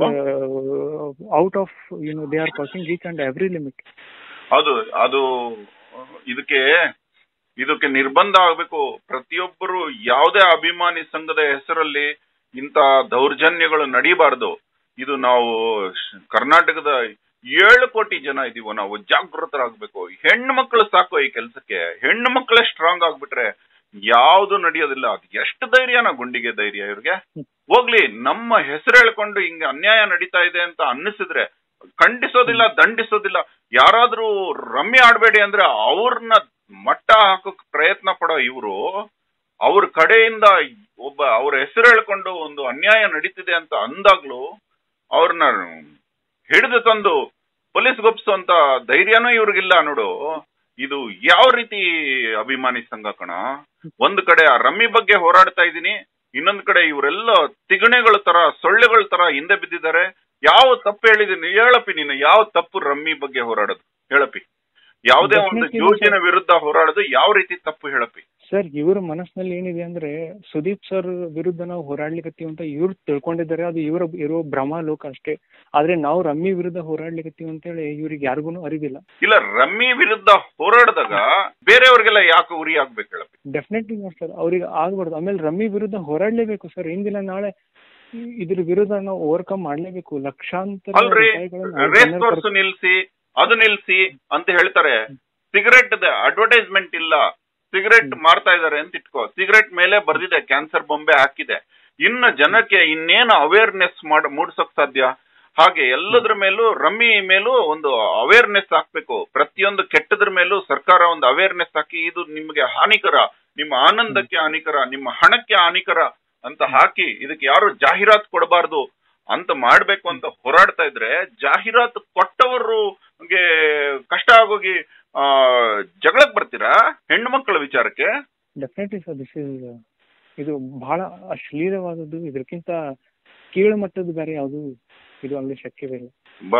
out of you know they are passing each and every limit ಅದು ಅದು ಇದಕ್ಕೆ ಇದಕ್ಕೆ ನಿರ್ಬಂಧ ಆಗ್ಬೇಕು ಪ್ರತಿಯೊಬ್ಬರು ಯಾವುದೇ ಅಭಿಮಾನಿ ಸಂಘದ ಹೆಸರಲ್ಲಿ ಇಂತ ದೌರ್ಜನ್ಯಗಳು ನಡೀಬಾರ್ದು ಇದು ನಾವು ಶ- ಕರ್ನಾಟಕದ ಏಳು ಕೋಟಿ ಜನ ಇದೀವೋ ನಾವು ಜಾಗೃತರಾಗಬೇಕು ಹೆಣ್ಣು ಮಕ್ಕಳು ಸಾಕು ಈ ಕೆಲಸಕ್ಕೆ ಹೆಣ್ಣು ಮಕ್ಕಳೇ ಸ್ಟ್ರಾಂಗ್ ಆಗ್ಬಿಟ್ರೆ ಯಾವುದು ನಡೆಯೋದಿಲ್ಲ ಅದು ಎಷ್ಟು ಧೈರ್ಯನ ಗುಂಡಿಗೆ ಧೈರ್ಯ ಇವ್ರಿಗೆ ಹೋಗ್ಲಿ ನಮ್ಮ ಹೆಸರು ಹೇಳ್ಕೊಂಡು ಹಿಂಗೆ ಅನ್ಯಾಯ ನಡೀತಾ ಇದೆ ಅಂತ ಅನ್ನಿಸಿದ್ರೆ ಖಂಡಿಸೋದಿಲ್ಲ ದಂಡಿಸೋದಿಲ್ಲ ಯಾರಾದ್ರೂ ರಮ್ಮಿ ಆಡ್ಬೇಡಿ ಅಂದ್ರೆ ಅವ್ರನ್ನ ಮಟ್ಟ ಹಾಕೋಕ್ ಪ್ರಯತ್ನ ಪಡೋ ಇವರು ಅವ್ರ ಕಡೆಯಿಂದ ಒಬ್ಬ ಅವ್ರ ಹೆಸರು ಹೇಳ್ಕೊಂಡು ಒಂದು ಅನ್ಯಾಯ ನಡೀತಿದೆ ಅಂತ ಅಂದಾಗ್ಲೂ ಅವ್ರನ್ನ ಹಿಡಿದು ತಂದು ಪೊಲೀಸ್ ಗೊಪ್ಸುವಂತ ಧೈರ್ಯನೂ ಇವ್ರಿಗಿಲ್ಲ ನೋಡು ಇದು ಯಾವ ರೀತಿ ಅಭಿಮಾನಿ ಸಂಘ ಕಣ ಒಂದ್ ಕಡೆ ಆ ರಮ್ಮಿ ಬಗ್ಗೆ ಹೋರಾಡ್ತಾ ಇದ್ದೀನಿ ಇನ್ನೊಂದ್ ಕಡೆ ಇವರೆಲ್ಲ ತಿಗಣೆಗಳ ತರ ಸೊಳ್ಳೆಗಳ ತರ ಹಿಂದೆ ಬಿದ್ದಿದ್ದಾರೆ ಯಾವ ತಪ್ಪು ಹೇಳಿದೀನಿ ಹೇಳಪ್ಪಿ ನೀನು ಯಾವ ತಪ್ಪು ರಮ್ಮಿ ಬಗ್ಗೆ ಹೋರಾಡೋದು ಹೇಳಪ್ಪಿ ಯಾವುದೇ ಒಂದು Definitely ಜೂಜಿನ ವಿರುದ್ಧ ಹೋರಾಡೋದು ಯಾವ ರೀತಿ ತಪ್ಪು ಹೇಳಪ್ಪಿ ಸರ್ ಇವ್ರ ಮನಸ್ಸಿನಲ್ಲಿ ಏನಿದೆ ಅಂದ್ರೆ ಸುದೀಪ್ ಸರ್ ವಿರುದ್ಧ ನಾವು ಹೋರಾಡ್ಲಿಕತ್ತೀವಿ ಅಂತ ಇವ್ರು ತಿಳ್ಕೊಂಡಿದ್ದಾರೆ ಅದು ಇವರ ಇರೋ ಭ್ರಮ ಲೋಕ ಅಷ್ಟೇ ಆದ್ರೆ ನಾವು ರಮ್ಮಿ ವಿರುದ್ಧ ಹೋರಾಡ್ಲಿಕತ್ತೀವಿ ಅಂತ ಹೇಳಿ ಇವ್ರಿಗೆ ಯಾರಿಗೂ ಅರಿವಿಲ್ಲ ಇಲ್ಲ ರಮ್ಮಿ ವಿರುದ್ಧ ಹೋರಾಡಿದಾಗ ಬೇರೆಯವ್ರಿಗೆಲ್ಲ ಯಾಕೆ ಉರಿ ಆಗ್ಬೇಕು ಹೇಳಪ್ಪಿ ಡೆಫಿನೆಟ್ಲಿ ಸರ್ ಅವ್ರಿಗೆ ಆಗ್ಬಾರ್ದು ಆಮೇಲೆ ರಮ್ಮಿ ವಿರುದ್ಧ ಹೋರಾಡ್ಲೇಬೇಕು ಸರ್ ಇಂದಿನ ನಾಳೆ ಈ- ಇದ್ರ ವಿರುದ್ಧ ನಾವು ಓವರ್ಕಮ್ ಮಾಡ್ಲೇಬೇಕು ಲಕ್ಷಾಂತರ ಅಲ್ರಿ ರೂಪಾಯಿಗಳನ್ನ ರೇಸ್ ಜನರ ಕೋರ್ಸ್ ನಿಲ್ಸಿ ಅದು ನಿಲ್ಸಿ ಅಂತ ಹೇಳ್ತಾರೆ ಸಿಗರೆಟ್ ಅಡ್ವರ್ಟೈಸ್ಮೆಂಟ್ ಇಲ್ಲ ಸಿಗರೆಟ್ ಮಾರ್ತಾ ಇದಾರೆ ಅಂತ ಇಟ್ಕೋ ಸಿಗರೆಟ್ ಮೇಲೆ ಬರ್ದಿದೆ ಕ್ಯಾನ್ಸರ್ ಬೊಂಬೆ ಹಾಕಿದೆ ಇನ್ನು ಜನಕ್ಕೆ ಇನ್ನೇನು ಅವೇರ್ನೆಸ್ ಮಾಡ ಮೂಡ್ಸೋಕ್ ಸಾಧ್ಯ ಹಾಗೆ ಎಲ್ಲದ್ರ ಮೇಲೂ ರಮ್ಮಿ ಮೇಲೂ ಒಂದು ಅವೇರ್ನೆಸ್ ಹಾಕ್ಬೇಕು ಪ್ರತಿಯೊಂದು ಕೆಟ್ಟದ್ರ ಮೇಲೂ ಸರ್ಕಾರ ಒಂದು ಅವೇರ್ನೆಸ್ ಹಾಕಿ ಇದು ನಿಮಗೆ ಹಾನಿಕರ ನಿಮ್ಮ ಆನಂದಕ್ಕೆ ಹಾನಿಕರ ನಿಮ್ಮ ಹಣಕ್ಕೆ ಹಾನಿಕರ ಅಂತ ಹಾಕಿ ಇದಕ್ಕೆ ಯಾರು ಜಾಹೀರಾತು ಕೊಡಬಾರ್ದು ಅಂತ ಮಾಡ್ಬೇಕು ಅಂತ ಹೋರಾಡ್ತಾ ಇದ್ರೆ ಜಾಹೀರಾತು ಕೊಟ್ಟವರಿಗೆ ಕಷ್ಟ ಆಗೋಗಿ ಆ ಜಗಳಕ್ ಬರ್ತೀರಾ ಹೆಣ್ಣು ಮಕ್ಕಳ ವಿಚಾರಕ್ಕೆ ಡೆಫಿನೆಟ್ಲಿ ಸರ್ ದಿಸ್ ಇಸ್ ಇದು ಬಹಳ ಅಶ್ಲೀಲವಾದದ್ದು ಇದಕ್ಕಿಂತ ಕೀಳು ಮಟ್ಟದ ಬೇರೆ ಯಾವುದು ಇದು ಅಲ್ಲಿ ಶಕ್ಯವೇ ಇಲ್ಲ ತುಂಬಾ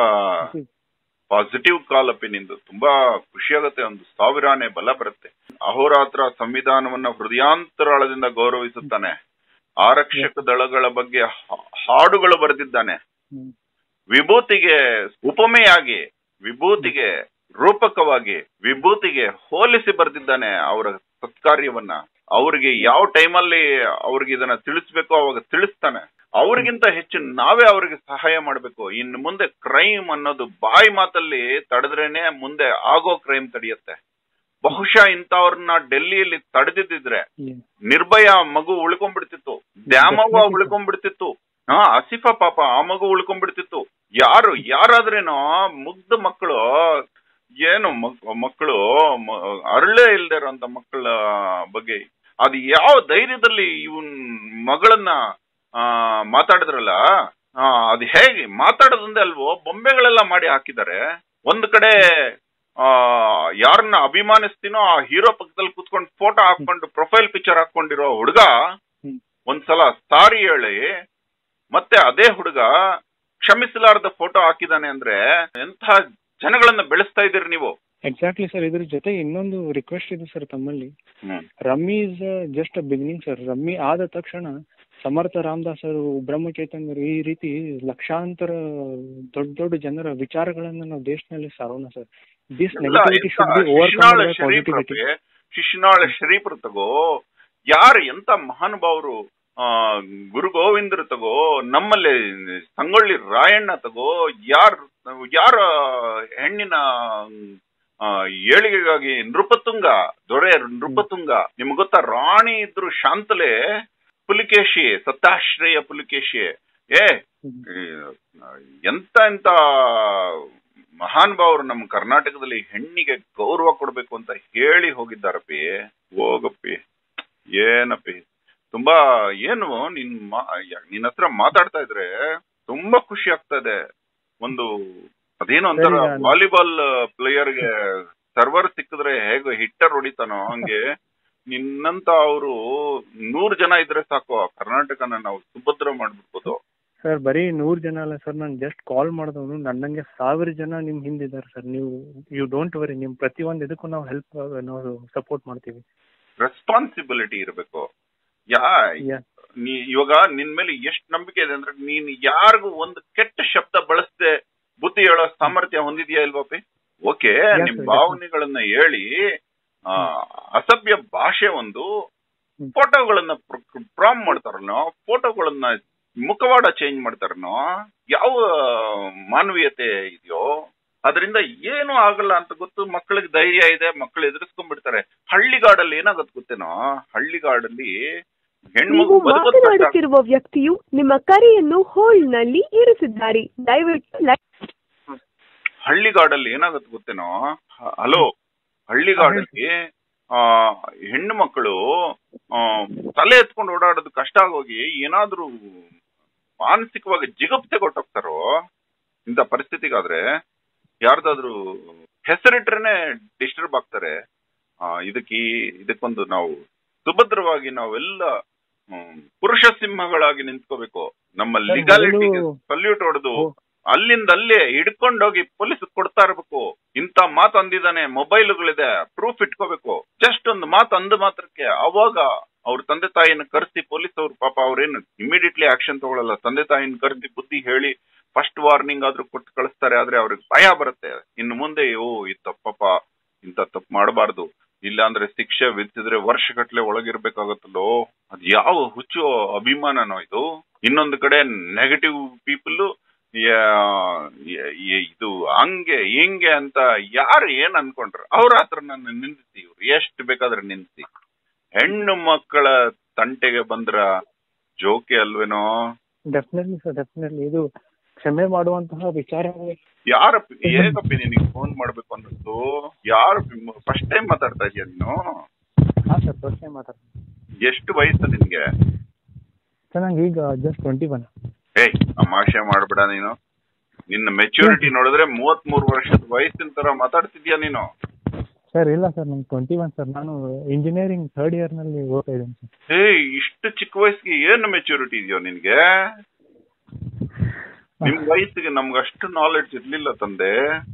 ಪಾಸಿಟಿವ್ ಕಾಲ್ ಅಪ್ಪಿ ನಿಂದು ತುಂಬಾ ಖುಷಿ ಆಗುತ್ತೆ ಒಂದು ಸಾವಿರಾನೇ ಬಲ ಬರುತ್ತೆ ಅಹೋರಾತ್ರ ಸಂವಿಧಾನವನ್ನ ಹೃದಯಾಂತರಾಳದಿಂದ ಗೌರವಿಸುತ್ತಾನೆ ಆರಕ್ಷಕ ದಳಗಳ ಬಗ್ಗೆ ಹಾ- ಹಾಡುಗಳು ಬರೆದಿದ್ದಾನೆ ಹ್ಮ್. ವಿಭೂತಿಗೆ ಉಪಮೆಯಾಗಿ ವಿಭೂತಿಗೆ ರೂಪಕವಾಗಿ ವಿಭೂತಿಗೆ ಹೋಲಿಸಿ ಬರೆದಿದ್ದಾನೆ ಅವರ ಸತ್ಕಾರ್ಯವನ್ನ ಅವ್ರಿಗೆ ಯಾವ ಟೈಮಲ್ಲಿ ಅವ್ರಿಗೆ ಇದನ್ನ ತಿಳಿಸ್ಬೇಕೋ ಅವಾಗ ತಿಳಿಸ್ತಾನೆ ಅವ್ರಿಗಿಂತ ಹೆಚ್ಚು ನಾವೇ ಅವ್ರಿಗೆ ಸಹಾಯ ಮಾಡಬೇಕು ಇನ್ನು ಮುಂದೆ ಕ್ರೈಮ್ ಅನ್ನೋದು ಬಾಯಿ ಮಾತಲ್ಲಿ ತಡೆದ್ರೇನೆ ಮುಂದೆ ಆಗೋ ಕ್ರೈಮ್ ತಡೆಯುತ್ತೆ ಬಹುಶಃ ಇಂಥವ್ರನ್ನ ಡೆಲ್ಲಿಯಲ್ಲಿ ತಡೆದಿದ್ರೆ Yeah. ನಿರ್ಭಯ ಮಗು ಉಳ್ಕೊಂಡ್ಬಿಡ್ತಿತ್ತು ದ್ಯಾಮವ್ವ ಉಳ್ಕೊಂಡ್ಬಿಡ್ತಿತ್ತು ಹಾ ಆಸಿಫಾ ಪಾಪ ಆ ಮಗು ಉಳ್ಕೊಂಡ್ಬಿಡ್ತಿತ್ತು ಯಾರು ಯಾರಾದ್ರೇನೋ ಮುಗ್ಧ ಮಕ್ಕಳು ಏನು ಮಕ್- ಮಕ್ಕಳು ಮ- ಅರಳೇ ಇಲ್ದೇ ಇರೋಂತ ಮಕ್ಕಳ ಬಗ್ಗೆ ಅದು ಯಾವ ಧೈರ್ಯದಲ್ಲಿ ಇವನ್ ಮಗಳನ್ನ ಆ ಮಾತಾಡಿದ್ರಲ್ಲ ಆ, ಅದು ಹೇಗೆ ಮಾತಾಡೋದಂದೆ ಅಲ್ವೋ ಬೊಂಬೆಗಳೆಲ್ಲ ಮಾಡಿ ಹಾಕಿದ್ದಾರೆ ಒಂದ್ ಕಡೆ ಆ ಯಾರನ್ನ ಅಭಿಮಾನಿಸ್ತೀನೋ ಆ ಹೀರೋ ಪಕ್ಕದಲ್ಲಿ ಕುತ್ಕೊಂಡು ಫೋಟೋ ಹಾಕೊಂಡು ಪ್ರೊಫೈಲ್ ಪಿಕ್ಚರ್ ಹಾಕೊಂಡಿರೋ ಹುಡುಗ ಹ್ಮ್. ಒಂದ್ಸಲ ಸಾರಿ ಹೇಳಿ ಮತ್ತೆ ಅದೇ ಹುಡುಗ ಕ್ಷಮಿಸಲಾರದ ಫೋಟೋ ಹಾಕಿದಾನೆ ಅಂದ್ರೆ ಎಂಥ ಜನಗಳನ್ನ ಬೆಳೆಸ್ತಾ ಇದ್ದೀರಿ ನೀವು ಎಕ್ಸಾಕ್ಟ್ಲಿ ಸರ್ ಇದ್ರ ಜೊತೆ ಇನ್ನೊಂದು ರಿಕ್ವೆಸ್ಟ್ ಇದೆ ಸರ್ ತಮ್ಮಲ್ಲಿ hmm rummy is just beginning sir rummy ಆದ ತಕ್ಷಣ ಸಮರ್ಥ ರಾಮದಾಸರು ಬ್ರಹ್ಮಚೈತನ್ಯರು ಈ ರೀತಿ ಲಕ್ಷಾಂತರ ದೊಡ್ಡ ದೊಡ್ಡ ಜನರ ವಿಚಾರಗಳನ್ನ ನಾವು ದೇಶದಲ್ಲಿ ಸಾರೋಣ ಸರ್ ದಿಸ್ ಇಲ್ಲ, ನೆಗೆಟಿವಿಟಿ ಎಂತ ಶುಡ್ ಬಿ ಶಿಶುನಾಳ ಓವರ್ಕಮ್ ಶರೀಫ್ರ ಪಾಸಿಟಿವಿಟಿ ಪೇ, ಶಿಶುನಾಳ ಶರೀಫ್ರ ತಗೋ ಯಾರು ಎಂತ ಮಹಾನುಭಾವರು ಆ ಗುರು ಗೋವಿಂದರು ತಗೋ ನಮ್ಮಲ್ಲಿ ಸಂಗೊಳ್ಳಿ ರಾಯಣ್ಣ ತಗೋ ಯಾರ್ ಯಾರ ಹೆಣ್ಣಿನ ಆ, ಏಳಿಗೆಗಾಗಿ ನೃಪತುಂಗ ದೊರೆ ನೃಪತುಂಗ ನಿಮ್ಗೆ ಗೊತ್ತಾ ರಾಣಿ ಇದ್ರು ಶಾಂತಲೆ ಪುಲಿಕೇಶಿ ಸತ್ತಾಶ್ರಯ ಪುಲಿಕೇಶಿ ಏ ಈ, ಎಂತ ಎಂತ ಮಹಾನುಭಾವರು ನಮ್ಮ ಕರ್ನಾಟಕದಲ್ಲಿ ಹೆಣ್ಣಿಗೆ ಗೌರವ ಕೊಡ್ಬೇಕು ಅಂತ ಹೇಳಿ ಹೋಗಿದ್ದಾರಪ್ಪಿ ಹೋಗಪ್ಪಿ ಏನಪ್ಪಿ ತುಂಬಾ ಏನು ನಿನ್ ಮಾ- ನಿನ್ ಹತ್ರ ಮಾತಾಡ್ತಾ ಇದ್ರೆ ತುಂಬಾ ಖುಷಿ ಆಗ್ತಾ ಇದೆ ಒಂದು ಅದೇನೋ ಒಂಥರ ಸರಿ, ನಾನು- ವಾಲಿಬಾಲ್ ಪ್ಲೇಯರ್ಗೆ ಸರ್ವರ್ ಸಿಕ್ಕಿದ್ರೆ ಹೇಗೆ ಹಿಟ್ಟರ್ ಹೊಡಿತಾನೋ ಹಂಗೆ ನಿನ್ನಂತ ಅವರು ನೂರ್ ಜನ ಇದ್ರೆ ಸಾಕು ಕರ್ನಾಟಕನ ನಾವು ಸುಭದ್ರ ಮಾಡ್ಬಿಡ್ಬೋದು ಸರ್ ಬರೀ ನೂರ್ ಜನ ಅಲ್ಲ ಸರ್ ನಾನು ಜಸ್ಟ್ ಕಾಲ್ ಮಾಡಿದವನು ನನ್ನಂಗೆ ಸಾವಿರ ಜನ ನಿಮ್ ಹಿಂದಿದ್ದಾರೆ ಸರ್ ನೀವು ಯು ಡೋಂಟ್ ವರಿ ನಿಮ್ ಪ್ರತಿಯೊಂದು ಇದಕ್ಕೂ ನಾವು ಹೆಲ್ಪ್ ನಾವು ಸಪೋರ್ಟ್ ಮಾಡ್ತೀವಿ ರೆಸ್ಪಾನ್ಸಿಬಿಲಿಟಿ ಇರಬೇಕು ಯಾ Yeah. ನೀ ಇವಾಗ ನಿನ್ ಮೇಲೆ ಎಷ್ಟ್ ನಂಬಿಕೆ ಇದೆ ಅಂದ್ರೆ ನೀನ್ ಯಾರಿಗೂ ಒಂದು ಕೆಟ್ಟ ಶಬ್ದ ಬಳಸದೆ ಬುದ್ಧಿ ಹೇಳೋ ಸಾಮರ್ಥ್ಯ ಹೊಂದಿದ್ಯಾ ಇಲ್ವಾಪಿ ಓಕೆ Yes, ನಿಮ್ sir, ಭಾವನೆಗಳನ್ನ ಹೇಳಿ ಆ, ಅಸಭ್ಯ ಭಾಷೆ ಒಂದು ಹ್ಮ್. ಫೋಟೋಗಳನ್ನ ಪ್ರಾಮ್ ಮಾಡ್ತಾರಲ್ಲ ಫೋಟೋಗಳನ್ನ ಮುಖವಾಡ ಚೇಂಜ್ ಮಾಡ್ತಾರನೋ ಯಾವ ಮಾನವೀಯತೆ ಇದೆಯೋ ಅದರಿಂದ ಏನು ಆಗಲ್ಲ ಅಂತ ಗೊತ್ತು ಮಕ್ಕಳಿಗೆ ಧೈರ್ಯ ಇದೆ ಮಕ್ಕಳು ಎದುರಿಸ್ಕೊಂಡ್ಬಿಡ್ತಾರೆ ಹಳ್ಳಿಗಾಡಲ್ಲಿ ಏನಾಗುತ್ತೆ ಗೊತ್ತೇನೋ ಹಳ್ಳಿಗಾಡಲ್ಲಿ ಹೆಣ್ಮಗು ನೀವು ಬದುಕೋದ್ ಕಷ್ಟ ಮಾತನಾಡುತ್ತಿರುವ ವ್ಯಕ್ತಿಯು ನಿಮ್ಮ ಕರೆಯನ್ನು ಹೋಲ್ಡ್ ನಲ್ಲಿ ಇರಿಸಿದ್ದಾರೆ ದಯವಿಟ್ಟು ಲೈ- ಹಳ್ಳಿಗಾಡಲ್ಲಿ ಏನಾಗುತ್ತೆ ಗೊತ್ತೇನೋ ಹ- ಹಲೋ ಹಳ್ಳಿಗಾಡಲ್ಲಿ ಆ ಹೆಣ್ಣು ಮಕ್ಕಳು ಆ, ತಲೆ ಎತ್ಕೊಂಡು ಓಡಾಡೋದು ಕಷ್ಟ ಆಗೋಗಿ ಏನಾದ್ರೂ ಮಾನಸಿಕವಾಗಿ ಜಿಗುಪ್ಸೆ ಕೊಟ್ಟೋಗ್ತಾರೋ ಇಂಥ ಪರಿಸ್ಥಿತಿಗಾದ್ರೆ ಯಾರ್ದಾದ್ರೂ ಹೆಸರಿಟ್ರೇನೆ ಡಿಸ್ಟರ್ಬ್ ಆಗ್ತಾರೆ ಆ, ಇದಕ್ಕೆ ಈ- ಇದಕ್ಕೊಂದು ನಾವು ಸುಭದ್ರವಾಗಿ ನಾವೆಲ್ಲ ಹ್ಮ್, ಪುರುಷ ಸಿಂಹಗಳಾಗಿ ನಿಂತ್ಕೋಬೇಕು ನಮ್ಮ ಸರ್, ಲಿಗಾಲಿಟಿ ಮೊದಲು- ಸಲ್ಯೂಟ್ ಹೊಡೆದು ಓ. ಅಲ್ಲಿಂದ ಅಲ್ಲೇ ಹಿಡ್ಕೊಂಡೋಗಿ ಪೊಲೀಸ್ ಕೊಡ್ತಾ ಇರ್ಬೇಕು ಇಂತ ಮಾತು ಅಂದಿದ್ದಾನೆ ಮೊಬೈಲ್ಗಳಿದೆ ಪ್ರೂಫ್ ಇಟ್ಕೋಬೇಕು ಜಸ್ಟ್ ಒಂದು ಮಾತು ಅಂದ ಮಾತ್ರಕ್ಕೆ ಅವಾಗ ಅವ್ರ ತಂದೆ ತಾಯಿನ ಕರೆಸಿ ಪೊಲೀಸ್ ಅವ್ರು ಪಾಪ ಅವ್ರೇನು ಇಮಿಡಿಯೇಟ್ಲಿ ಆಕ್ಷನ್ ತಗೊಳಲ್ಲ ತಂದೆ ತಾಯಿನ ಕರೆಸಿ ಬುದ್ಧಿ ಹೇಳಿ ಫಸ್ಟ್ ವಾರ್ನಿಂಗ್ ಆದ್ರೂ ಕೊಟ್ಟು ಕಳಿಸ್ತಾರೆ ಆದ್ರೆ ಅವ್ರಿಗೆ ಭಯ ಬರುತ್ತೆ ಇನ್ನು ಮುಂದೆ ಓ ಇದು ತಪ್ಪಪ್ಪ ಇಂಥ ತಪ್ಪು ಮಾಡಬಾರ್ದು ಇಲ್ಲ ಅಂದ್ರೆ ಶಿಕ್ಷೆ ವಿಧಿಸಿದ್ರೆ ವರ್ಷಗಟ್ಲೆ ಒಳಗಿರ್ಬೇಕಾಗತ್ತಲ್ಲೋ ಅದ್ ಯಾವ ಹುಚ್ಚು ಅಭಿಮಾನನೋ ಇದು ಇನ್ನೊಂದು ಕಡೆ ನೆಗೆಟಿವ್ ಪೀಪಲ್ ಇದು ಹಂಗೆ ಹಿಂಗೆ ಅಂತ ಯಾರು ಏನ್ ಅನ್ಕೊಂಡ್ರು ಅವ್ರ ಹತ್ರ ನನ್ನ ನಿಂದಿಸಿ ಇವ್ರು ಎಷ್ಟು ಬೇಕಾದ್ರೆ ನಿಂದಿಸಿ ಹೆಣ್ಣು ಮಕ್ಕಳ ತಂಟೆಗೆ ಬಂದ್ರ ಜೋಕೆ ಅಲ್ವೇನೋ ಡೆಫಿನೆಟ್ಲಿ ಸರ್ ಡೆಫಿನೆಟ್ಲಿ ಇದು ಕ್ಷಮೆ ಮಾಡುವಂತಹ ವಿಚಾರ ಯಾರ ಹೇಗಪ್ಪಿ ನಿನಗೆ ಫೋನ್ ಮಾಡ್ಬೇಕು ಅನ್ನಿಸ್ತು ಯಾರು ಫಸ್ಟ್ ಟೈಮ್ ಮಾತಾಡ್ತಾ ಇದೀಯ ನೀನು ಹಾಂ ಸರ್ ಫಸ್ಟ್ ಟೈಮ್ ಮಾತಾಡ್ತೀನಿ ಎಷ್ಟು ವಯಸ್ಸು ನಿನ್ಗೆ ಸರ್ ನಂಗೆ ಈಗ ಜಸ್ಟ್ ಟ್ವೆಂಟಿ ಒನ್ ಏಯ್ ತಮಾಷೆ ಮಾಡ್ಬೇಡ ನೀನು ನಿನ್ನ ಮೆಚುರಿಟಿ ನೋಡಿದ್ರೆ ಮೂವತ್ ಮೂರು ವರ್ಷದ ವಯಸ್ಸಿನ ತರ ಮಾತಾಡ್ತಿದ್ಯಾ ನೀನು ಸರ್ ಇಲ್ಲ ಸರ್ ನಂಗೆ ಟ್ವೆಂಟಿ ಒನ್ ಸರ್ ನಾನು ಇಂಜಿನಿಯರಿಂಗ್ ಥರ್ಡ್ ಇಯರ್ನಲ್ಲಿ ಓದ್ತಾ ಇದ್ದೀನಿ ಸರ್ ಏಯ್ ಇಷ್ಟು ಚಿಕ್ಕ ವಯಸ್ಸಿಗೆ ಏನು ಮೆಚುರಿಟಿ ಇದೆಯೋ ನಿನ್ಗೆ ನಿಮ್ ವಯಸ್ಸಿಗೆ ನಮ್ಗೆ ಅಷ್ಟು ನಾಲೆಡ್ಜ್ ಇರ್ಲಿಲ್ಲ ತಂದೆ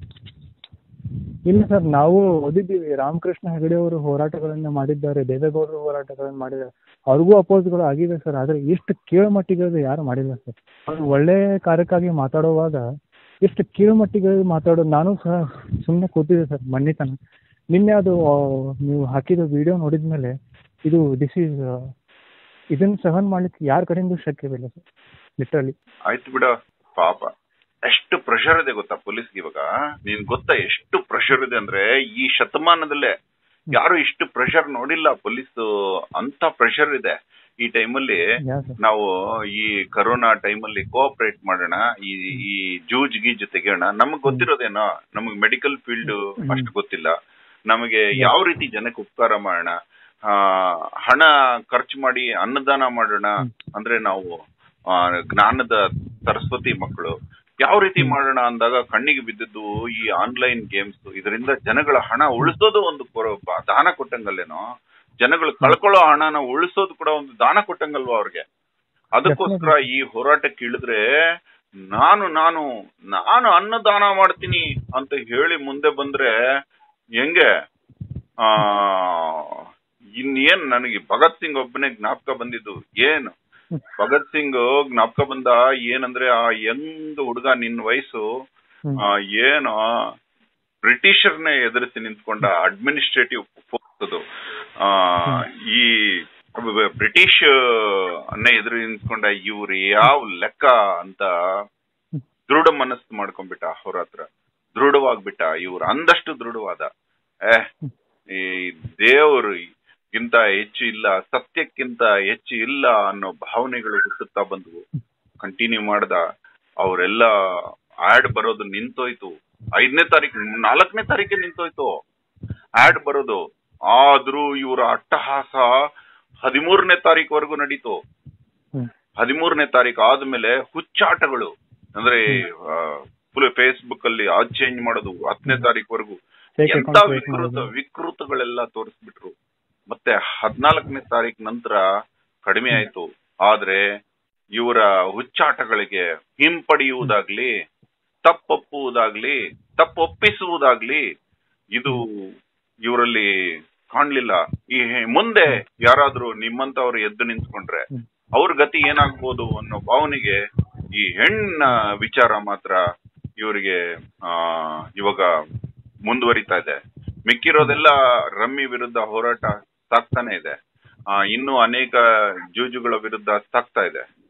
ಇಲ್ಲ ಸರ್ ನಾವು ಓದಿದ್ದೀವಿ ರಾಮಕೃಷ್ಣ ಹೆಗಡೆ ಅವರು ಹೋರಾಟಗಳನ್ನು ಮಾಡಿದ್ದಾರೆ ದೇವೇಗೌಡರು ಹೋರಾಟಗಳನ್ನು ಮಾಡಿದ್ದಾರೆ ಅವ್ರಿಗೂ ಅಪೋಸ್ಗಳು ಆಗಿದೆ ಸರ್ ಆದರೆ ಇಷ್ಟು ಕೀಳುಮಟ್ಟಿಗೆ ಅದು ಯಾರು ಮಾಡಿಲ್ಲ ಸರ್ ಅವ್ರು ಒಳ್ಳೆ ಕಾರ್ಯಕ್ಕಾಗಿ ಮಾತಾಡುವಾಗ ಇಷ್ಟು ಕೀಳುಮಟ್ಟಿಗೆ ಮಾತಾಡೋದು ನಾನು ಸಹ ಸುಮ್ಮನೆ ಕೂತಿದ್ದೆ ಸರ್ ಮೊನ್ನೆ ತನಕ ನಿನ್ನೆ ಅದು ಆ, ನೀವು ಹಾಕಿದ ವಿಡಿಯೋ ನೋಡಿದ ಮೇಲೆ ಇದು ದಿಸ್ ಈಸ್ ಇದನ್ನು ಸಹನ್ ಮಾಡ್ಲಿಕ್ಕೆ ಯಾರ ಕಡೆಯಿಂದ ಶಕ್ಯವಿಲ್ಲ ಸರ್ ಲಿಟ್ರಲಿ ಆಯ್ತು ಬಿಡ ಪಾಪ ಎಷ್ಟು ಪ್ರೆಷರ್ ಇದೆ ಗೊತ್ತಾ ಪೊಲೀಸ್ಗೆ ಇವಾಗ ನೀನ್ ಗೊತ್ತಾ ಎಷ್ಟು ಪ್ರೆಷರ್ ಇದೆ ಅಂದ್ರೆ ಈ ಶತಮಾನದಲ್ಲೇ ಯಾರು ಇಷ್ಟು ಪ್ರೆಷರ್ ನೋಡಿಲ್ಲ ಪೊಲೀಸ್ ಅಂತ ಪ್ರೆಷರ್ ಇದೆ ಈ ಟೈಮಲ್ಲಿ ಯಾ ಸರ್ ನಾವು ಈ ಕರೋನಾ ಟೈಮಲ್ಲಿ ಕೋಆಪರೇಟ್ ಮಾಡೋಣ ಈ ಈ ಜೂಜ್ ಗೀಜ್ ತೆಗೆಯೋಣ ನಮಗ್ ಗೊತ್ತಿರೋದೇನೋ ನಮಗ್ ಮೆಡಿಕಲ್ ಫೀಲ್ಡ್ ಅಷ್ಟು ಗೊತ್ತಿಲ್ಲ ನಮಗೆ ಯಾವ ರೀತಿ ಜನಕ್ಕೆ ಉಪಕಾರ ಮಾಡೋಣ ಆ, ಹಣ ಖರ್ಚು ಮಾಡಿ ಅನ್ನದಾನ ಮಾಡೋಣ ಅಂದ್ರೆ ನಾವು ಆ, ಜ್ಞಾನದ ಸರಸ್ವತಿ ಮಕ್ಕಳು ಯಾವ ರೀತಿ ಮಾಡೋಣ ಅಂದಾಗ ಕಣ್ಣಿಗೆ ಬಿದ್ದದ್ದು ಈ ಆನ್ಲೈನ್ ಗೇಮ್ಸ್ ಇದರಿಂದ ಜನಗಳ ಹಣ ಉಳಿಸೋದು ಒಂದು ಕೊರ- ಬ- ದಾನ ಕೊಟ್ಟಂಗಲ್ಲೇನೋ ಜನಗಳು ಕಳ್ಕೊಳ್ಳೋ ಹಣನ ಉಳಿಸೋದು ಕೂಡ ಒಂದು ದಾನ ಕೊಟ್ಟಂಗಲ್ವಾ ಅವ್ರಿಗೆ ಅದಕ್ಕೋಸ್ಕರ ಈ ಹೋರಾಟಕ್ಕೆ ಇಳಿದ್ರೆ ನಾನು ನಾನು ನಾನು ಅನ್ನದಾನ ಮಾಡ್ತೀನಿ ಅಂತ ಹೇಳಿ ಮುಂದೆ ಬಂದ್ರೆ ಹೆಂಗೆ ಆ ಇನ್ನೇನ್ ನನಗೆ ಭಗತ್ ಸಿಂಗ್ ಒಬ್ಬನೇ ಜ್ಞಾಪಕ ಬಂದಿದ್ದು ಏನು ಭಗತ್ ಸಿಂಗ್ ಜ್ಞಾಪಕ ಬಂದ ಏನಂದ್ರೆ ಆ ಯಂಗ್ ಹುಡುಗ ನಿನ್ ವಯಸ್ಸು ಹ್ಮ್. ಆ, ಏನು ಬ್ರಿಟಿಷರ್ನೇ ಎದುರಿಸಿ ನಿಂತ್ಕೊಂಡ ಅಡ್ಮಿನಿಸ್ಟ್ರೇಟಿವ್ ಫೋರ್ಸ್ ಅದು ಆ, ಈ ಬ್ರಿಟಿಷ್ ಅನ್ನೇ ಎದುರು ನಿಂತ್ಕೊಂಡ ಇವ್ರು ಯಾವ ಲೆಕ್ಕ ಅಂತ ದೃಢ ಮನಸ್ಸು ಮಾಡ್ಕೊಂಡ್ಬಿಟ್ಟ ಅವ್ರ ಹತ್ರ ದೃಢವಾಗ್ಬಿಟ್ಟ ಇವ್ರು ಅಂದಷ್ಟು ದೃಢವಾದ ಏ ಈ ದೇವರು ಗಿಂತ ಹೆಚ್ಚು ಇಲ್ಲ ಸತ್ಯಕ್ಕಿಂತ ಹೆಚ್ಚು ಇಲ್ಲ ಅನ್ನೋ ಭಾವನೆಗಳು ಹುಟ್ಟುತ್ತಾ ಬಂದವು ಕಂಟಿನ್ಯೂ ಮಾಡ್ದ ಅವರೆಲ್ಲ ಆಡ್ ಬರೋದು ನಿಂತೋಯ್ತು ಐದನೇ ತಾರೀಕು ನಾಲ್ಕನೇ ತಾರೀಕೆ ನಿಂತೋಯ್ತು ಆಡ್ ಬರೋದು ಆದ್ರೂ ಇವರ ಅಟ್ಟಹಾಸ ಹದಿಮೂರನೇ ತಾರೀಕುವರೆಗೂ ನಡೀತು ಹ್ಮ್. ಹದಿಮೂರನೇ ತಾರೀಕು ಆದ್ಮೇಲೆ ಹುಚ್ಚಾಟಗಳು ಅಂದ್ರೆ ಫುಲ್ ಫೇಸ್ಬುಕ್ ಅಲ್ಲಿ ಆ ಚೇಂಜ್ ಮಾಡೋದು ಹತ್ತನೇ ತಾರೀಕುವರೆಗೂ Fake ಎಂತ account create ವಿಕೃತ ಮಾಡೋದು. ವಿಕೃತಗಳೆಲ್ಲ ತೋರಿಸ್ಬಿಟ್ರು ಮತ್ತೆ ಹದ್ನಾಲ್ಕನೇ ತಾರೀಕು ನಂತರ ಕಡಿಮೆ ಆಯ್ತು ಆದ್ರೆ ಇವರ ಹುಚ್ಚಾಟಗಳಿಗೆ ಹಿಂಪಡೆಯುವುದಾಗ್ಲಿ ತಪ್ಪೊಪ್ಪುವುದಾಗ್ಲಿ ತಪ್ಪೊಪ್ಪಿಸುವುದಾಗ್ಲಿ ಇದು ಇವರಲ್ಲಿ ಕಾಣ್ಲಿಲ್ಲ ಈ ಮುಂದೆ ಯಾರಾದ್ರೂ ನಿಮ್ಮಂತವ್ರು ಎದ್ದು ನಿಂತ್ಕೊಂಡ್ರೆ ಹ್ಮ್. ಅವ್ರ ಗತಿ ಏನಾಗ್ಬೋದು ಅನ್ನೋ ಭಾವನೆಗೆ ಈ ಹೆಣ್ಣ ವಿಚಾರ ಮಾತ್ರ ಇವರಿಗೆ ಆ ಇವಾಗ ಮುಂದುವರಿತಾ ಇದೆ ಮಿಕ್ಕಿರೋದೆಲ್ಲ ರಮ್ಮಿ ವಿರುದ್ಧ ಹೋರಾಟ ಸಾಕ್ತಾನೆ ಇದೆ ಆ, ಇನ್ನೂ ಅನೇಕ ಜೂಜುಗಳ ವಿರುದ್ಧ ಸಾಕ್ತಾ ಇದೆ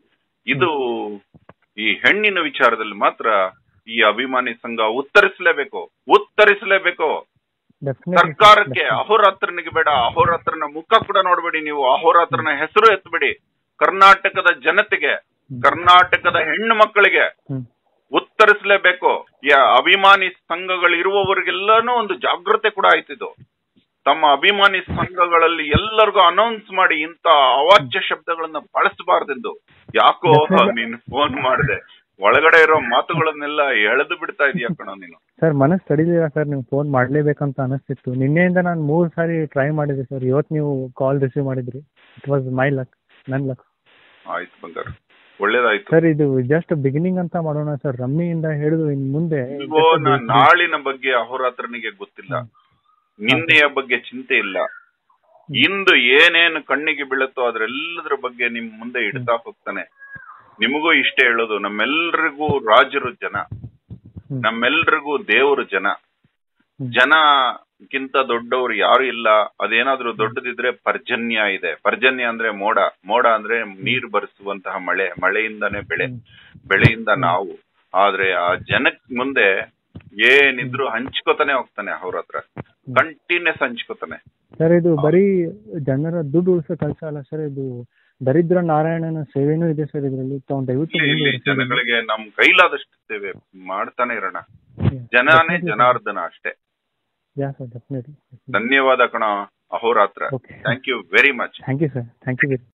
ಇದು ಈ ಹೆಣ್ಣಿನ ವಿಚಾರದಲ್ಲಿ ಮಾತ್ರ ಈ ಅಭಿಮಾನಿ ಸಂಘ ಉತ್ತರಿಸಲೇಬೇಕು ಉತ್ತರಿಸಲೇಬೇಕು ಸರ್ಕಾರಕ್ಕೆ ಅಹೋರಾತ್ರನಿಗೆ ಬೇಡ ಅಹೋರಾತ್ರನ ಮುಖ ಕೂಡ ನೋಡ್ಬೇಡಿ ನೀವು ಅಹೋರಾತ್ರನ ಹೆಸರು ಎತ್ತಬೇಡಿ ಕರ್ನಾಟಕದ ಜನತೆಗೆ ಕರ್ನಾಟಕದ ಹೆಣ್ಣು ಮಕ್ಕಳಿಗೆ ಹ್ಮ್ ಉತ್ತರಿಸಲೇಬೇಕು ಈ ಅಭಿಮಾನಿ ಸಂಘಗಳಿರುವವರಿಗೆಲ್ಲಾನು ಒಂದು ಜಾಗೃತೆ ಕೂಡ ಆಯ್ತಿದ್ದು ತಮ್ಮ ಅಭಿಮಾನಿ ಸಂಘಗಳಲ್ಲಿ ಎಲ್ಲರಿಗೂ ಅನೌನ್ಸ್ ಮಾಡಿ ಇಂತ ಅವಾಚ್ಯ ಶಬ್ದಗಳನ್ನ ಬಳಸಬಾರ್ದೆಂದು ಯಾಕೋ Definitely. ನೀನು ಫೋನ್ ಮಾಡಿದೆ ಒಳಗಡೆ ಇರೋ ಮಾತುಗಳನ್ನೆಲ್ಲ ಎಳೆದು ಬಿಡ್ತಾ ಇದೀಯ ಕಣೋ ನೀನು ಸರ್ ಮನಸ್ಸು ತಡಿಲಿಲ್ಲ ಸರ್ ನೀವು ಫೋನ್ ಮಾಡಲೇಬೇಕಂತ ಅನಿಸ್ತಿತ್ತು ನಿನ್ನೆಯಿಂದ ನಾನು ಮೂರು ಸಾರಿ ಟ್ರೈ ಮಾಡಿದೆ ಸರ್ ಇವತ್ತು ನೀವು ಕಾಲ್ ರಿಸೀವ್ ಮಾಡಿದ್ರಿ ಇಟ್ ವಾಸ್ ಮೈ ಲಕ್ ನನ್ನ ಲಕ್ ಆಯ್ತು ಬಂಗಾರ ಒಳ್ಳೇದಾಯ್ತು ಸರ್ ಇದು ಜಸ್ಟ್ ಬಿಗಿನಿಂಗ್ ಅಂತ ಮಾಡೋಣ ಸರ್ ರಮ್ಮಿಯಿಂದ ಹಿಡಿದು ಇನ್ ಮುಂದೆ ಇಲ್ವೋ ನಾನ್ ನಾಳಿನ ಬಗ್ಗೆ ಅಹೋರಾತ್ರನಿಗೆ ಗೊತ್ತಿಲ್ಲ ನಿನ್ನೆಯ ಬಗ್ಗೆ ಚಿಂತೆ ಇಲ್ಲ ಇಂದು ಏನೇನು ಕಣ್ಣಿಗೆ ಬೀಳುತ್ತೋ ಅದ್ರೆಲ್ಲದ್ರ ಬಗ್ಗೆ ನಿಮ್ ಮುಂದೆ ಇಡ್ತಾ ಹೋಗ್ತಾನೆ ನಿಮಗೂ ಇಷ್ಟೇ ಹೇಳೋದು ನಮ್ಮೆಲ್ರಿಗೂ ರಾಜರು ಜನ ಹ್ಮ್. ನಮ್ಮೆಲ್ರಿಗೂ ದೇವರು ಜನ ಹ್ಮ್. ಜನಕ್ಕಿಂತ ದೊಡ್ಡವರು ಯಾರು ಇಲ್ಲ ಅದೇನಾದ್ರೂ ದೊಡ್ಡದಿದ್ರೆ ಪರ್ಜನ್ಯ ಇದೆ ಪರ್ಜನ್ಯ ಅಂದ್ರೆ ಮೋಡ ಮೋಡ ಅಂದ್ರೆ ನೀರು ಬರಿಸುವಂತಹ ಮಳೆ ಮಳೆಯಿಂದಾನೇ ಬೆಳೆ ಹ್ಮ್. ಬೆಳೆಯಿಂದ ನಾವು ಆದ್ರೆ ಆ ಜನಕ್ ಮುಂದೆ ಏನಿದ್ರು ಹಂಚ್ಕೋತಾನೆ ಹೋಗ್ತಾನೆ ಅವ್ರ ಹತ್ರ ಕಂಟಿನ್ಯೂಸ್ ಹಂಚ್ಕೋತಾನೆ ಸರ್ ಇದು ಬರೀ ಜನರ ದುಡ್ಡು ಉಳಿಸೋ ಕೆಲಸ ಅಲ್ಲ ಸರ್ ಇದು ದರಿದ್ರ ನಾರಾಯಣನ ಸೇವೆನೂ ಇದೆ ಸರ್ ಇದರಲ್ಲಿ ತಾವು ದಯವಿಟ್ಟು ಇಲ್ಲಿ ಇಲ್ಲಿ ಮುಂದುವರಿಸಿ. ಜನಗಳಿಗೆ ನಮ್ ಕೈಲಾದಷ್ಟು ಸೇವೆ ಮಾಡ್ತಾನೆ ಇರೋಣ Yeah. ಜನನೇ Definitely, sir. ಜನಾರ್ದನ ಅಷ್ಟೇ Yeah, sir, definitely. ಧನ್ಯವಾದ ಕಣ ಅಹೋರಾತ್ರ Okay. Thank you very much Thank you, sir. Thank you very